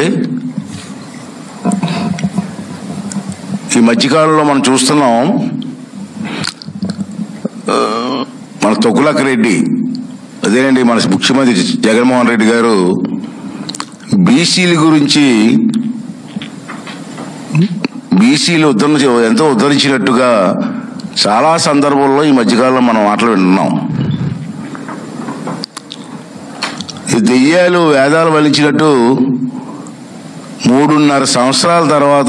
అండి ఈ మధ్యకాలంలో మనం చూస్తున్నాం ఆ, మన తొక్కులక్క రెడ్డి అదేనండి మన ముఖ్యమంత్రి జగన్మోహన్ రెడ్డి గారు బీసీల గురించి బీసీలు ఉద్ధరించి ఎంతో ఉద్ధరించినట్టుగా చాలా సందర్భాల్లో ఈ మధ్యకాలంలో మనం మాటలు వింటున్నాం ఈ దెయ్యాలు వేదాలు వలించినట్టు మూడున్నర సంవత్సరాల తర్వాత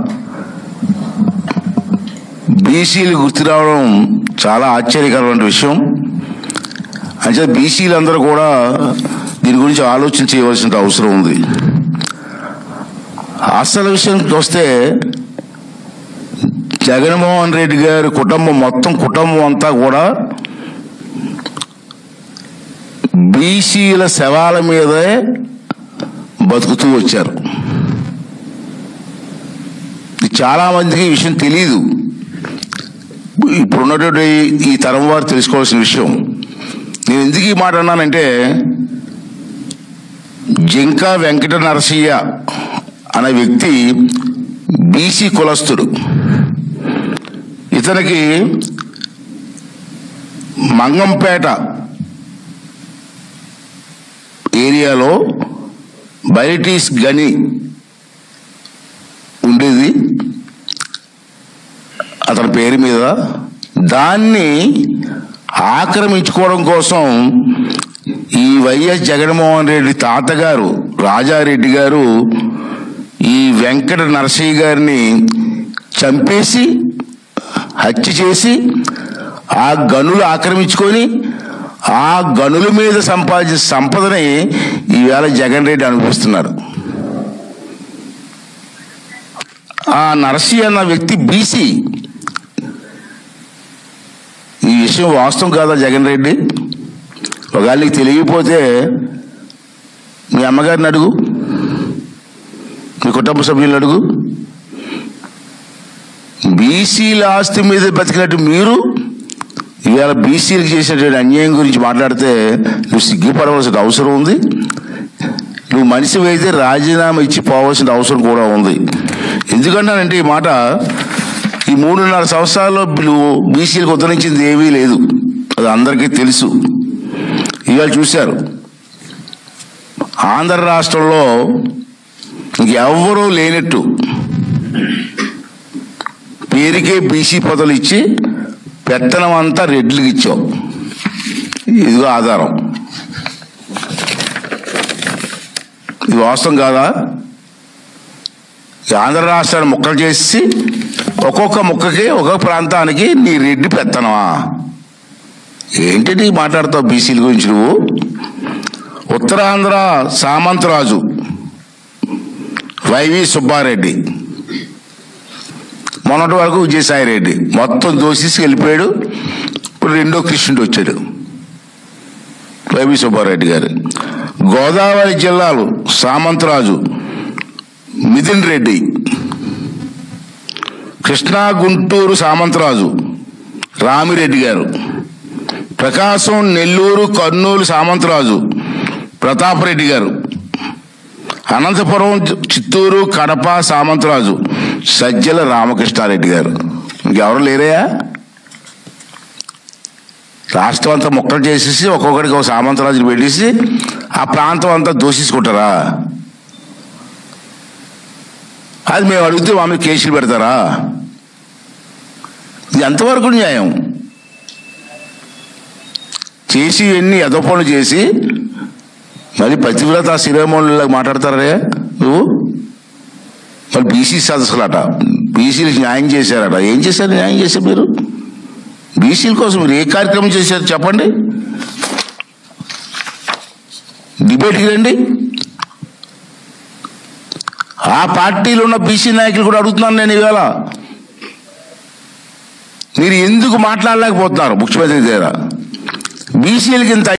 బీసీలు గుర్తు రావడం చాలా ఆశ్చర్యకరమైన విషయం అంటే బీసీలందరూ కూడా దీని గురించి ఆలోచన చేయవలసిన అవసరం ఉంది అసలు విషయం వస్తే జగన్మోహన్ రెడ్డి గారి కుటుంబం మొత్తం కుటుంబం అంతా కూడా బీసీల శవాల మీదే బతుకుతూ వచ్చారు ఇది చాలా మందికి ఈ విషయం తెలియదు ఇప్పుడున్నటువంటి ఈ తరం వారు తెలుసుకోవాల్సిన విషయం నేను ఎందుకు ఈ మాట అన్నానంటే జింకా వెంకట నరసయ్య అనే వ్యక్తి బీసీ కులస్తుడు ఇతనికి మంగంపేట ఏరియాలో బైటీస్ గని ఉండేది అతని పేరు మీద దాన్ని ఆక్రమించుకోవడం కోసం ఈ వైఎస్ జగన్మోహన్ రెడ్డి తాతగారు రాజారెడ్డి గారు ఈ వెంకట నరసయ్య గారిని చంపేసి హత్య చేసి ఆ గనులు ఆక్రమించుకొని ఆ గనుల మీద సంపాదించిన సంపదని ఈవేళ జగన్ రెడ్డి అనుభవిస్తున్నారు ఆ నరసి అన్న వ్యక్తి బీసీ ఈ విషయం వాస్తవం కాదా జగన్ రెడ్డి ఒకవేళ నీకు తెలియకపోతే మీ అమ్మగారిని అడుగు మీ కుటుంబ సభ్యులను అడుగు బీసీల ఆస్తి మీద బతికినట్టు మీరు ఇవాళ బీసీలకు చేసినటువంటి అన్యాయం గురించి మాట్లాడితే నువ్వు సిగ్గుపడవలసిన అవసరం ఉంది నువ్వు మనిషి అయితే రాజీనామా ఇచ్చి పోవాల్సిన అవసరం కూడా ఉంది ఎందుకంటానంటే ఈ మాట ఈ మూడున్నర సంవత్సరాల్లో నువ్వు బీసీలకు ఉద్ధరించింది ఏమీ లేదు అది అందరికీ తెలుసు ఇవాళ చూశారు ఆంధ్ర రాష్ట్రంలో ఇంకెవ్వరూ లేనట్టు పేరుకే బీసీ పదవులు ఇచ్చి పెత్తనం అంతా రెడ్లకు ఇచ్చావు ఇదిగో ఆధారం ఇది వాస్తవం కాదా ఈ ఆంధ్ర రాష్ట్రాన్ని ముక్కలు చేసి ఒక్కొక్క ముక్కకి ఒక్కొక్క ప్రాంతానికి నీ రెడ్డి పెత్తనమా ఏంటి మాట్లాడతావు బీసీల గురించి నువ్వు ఉత్తరాంధ్ర సామంతరాజు వైవి సుబ్బారెడ్డి మొన్నటి వరకు విజయసాయి రెడ్డి మొత్తం దోషిసి వెళ్ళిపోయాడు ఇప్పుడు రెండో కృష్ణుడు వచ్చాడు వైవి సుబ్బారెడ్డి గారు గోదావరి జిల్లాలు సామంతరాజు మిథున్ రెడ్డి కృష్ణా గుంటూరు సామంతరాజు రామిరెడ్డి గారు ప్రకాశం నెల్లూరు కర్నూలు సామంతరాజు ప్రతాపరెడ్డి గారు అనంతపురం చిత్తూరు కడప సామంతరాజు సజ్జల రామకృష్ణారెడ్డి గారు ఇంకెవరు లేరయా రాష్ట్రం అంతా మొక్కలు చేసేసి ఒక్కొక్కడికి ఒక సామంతరాజుని పెట్టేసి ఆ ప్రాంతం అంతా దూషించుకుంటారా అది మేము అడిగితే మా మీద కేసులు పెడతారా ఇది ఎంతవరకు న్యాయం చేసి ఎన్ని ఎదపనులు చేసి మరి పతివ్రత శిరోమణులాగా మాట్లాడతారే నువ్వు మరి బీసీ సదస్సులట బీసీలకు న్యాయం చేశారట ఏం చేశారు న్యాయం చేశారు మీరు బీసీల కోసం మీరు ఏ కార్యక్రమం చేశారు చెప్పండి డిబేట్కి రండి ఆ పార్టీలో ఉన్న బీసీ నాయకులు కూడా అడుగుతున్నాను నేను ఇవాళ మీరు ఎందుకు మాట్లాడలేకపోతున్నారు ముఖ్యమంత్రి దగ్గర బీసీలకి ఇంత